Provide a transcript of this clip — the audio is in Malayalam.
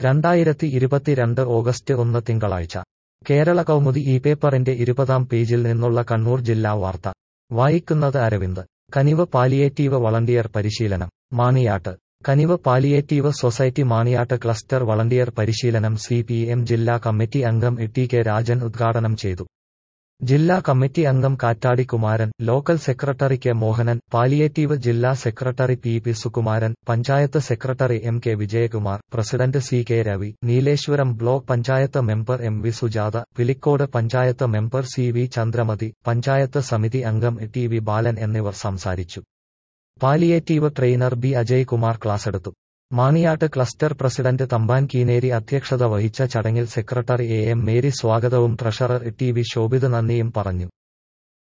രണ്ടായിരത്തി ഇരുപത്തിരണ്ട് ഓഗസ്റ്റ് ഒന്ന് തിങ്കളാഴ്ച കേരള കൗമുദി ഈ പേപ്പറിന്റെ ഇരുപതാം പേജിൽ നിന്നുള്ള കണ്ണൂർ ജില്ലാ വാർത്ത വായിക്കുന്നത് അരവിന്ദ് കനിവ് പാലിയേറ്റീവ് വളണ്ടിയർ പരിശീലനം Maniyat Kanivu palliative society Maniyat cluster volunteer പരിശീലനം സി പി എം ജില്ലാ കമ്മിറ്റി അംഗം ടി കെ രാജൻ ഉദ്ഘാടനം ചെയ്തു ജില്ലാ കമ്മിറ്റി അംഗം Kattadi Kumaran local secretary K Mohanan palliative ജില്ലാ secretary P P Sukumaran panchayat secretary M K Vijayakumar president C K Ravi Nileshwaram block panchayat member M V Sujatha Pilicode panchayat member C V Chandramathi panchayat സമിതി അംഗം ടി വി ബാലൻ എന്നിവർ സംസാരിച്ചു palliative trainer B Ajay Kumar ക്ലാസെടുത്തു മാണിയാട്ട് ക്ലസ്റ്റർ പ്രസിഡന്റ് തമ്പാൻ കീനേരി അധ്യക്ഷത വഹിച്ച ചടങ്ങിൽ സെക്രട്ടറി എ എം മേരി സ്വാഗതവും ട്രഷറർ ടി വി ശോഭിത് നന്ദിയും പറഞ്ഞു